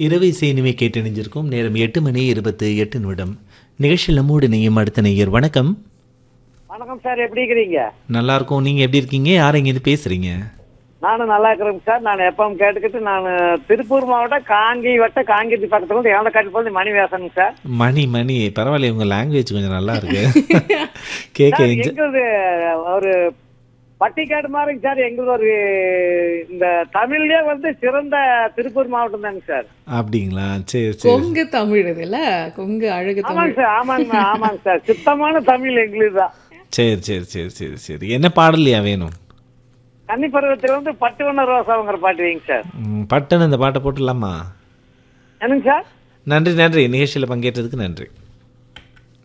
இரவு இசை இனிமே கேட்டணிஞ்சிருக்கும் நேரம் எட்டு மணி இருபத்து எட்டு நிமிடம் நிகழ்ச்சியில் நம்மோடு இணையும் அடுத்த நேயர் வணக்கம் வணக்கம் சார் எப்படி இருக்கிறீங்க நல்லா இருக்கும் நீங்க எப்படி இருக்கீங்க யார் இங்கேருந்து பேசுறீங்க நானும் நல்லா இருக்கிறேங்க சார் நான் எப்பவும் கேட்டுக்கிட்டு நான் திருப்பூர் மாவட்டம் காங்கி வட்ட காங்கிரி பக்கத்துல இருந்து இறந்த காட்டி போது மணி பேசணுங்க சார் மணி மணி பரவாயில்ல உங்க லாங்குவேஜ் கொஞ்சம் நல்லா இருக்கு கேட்க சார், enjoy- எங்களுது ஒரு பட்டிக்காடு மாதிரிங்க சார் எங்களுது ஒரு இந்த தமிழ்லயே வந்து சிறந்த திருப்பூர் மாவட்டம் தாங்க சார் அப்படிங்களா சரி சரி கொங்கு தமிழ் இதுல கொங்கு அழகு ஆமாங்க தமிழ் சார் ஆமாங்க ஆமாங்க சார் சுத்தமான தமிழ் எங்களுக்கு தான் சரி சரி சரி சரி சரி என்ன பாடலையா வேணும் கன்னி பருவத்துல வந்து பட்டு வண்ண ரோசாங்கிற பாட்டு வைங்க சார் ம், பட்டுன்னு இந்த பாட்டை போட்டுடலாமா என்னங்க சார் நன்றி நன்றி நிகழ்ச்சியில் பங்கேற்றதுக்கு நன்றி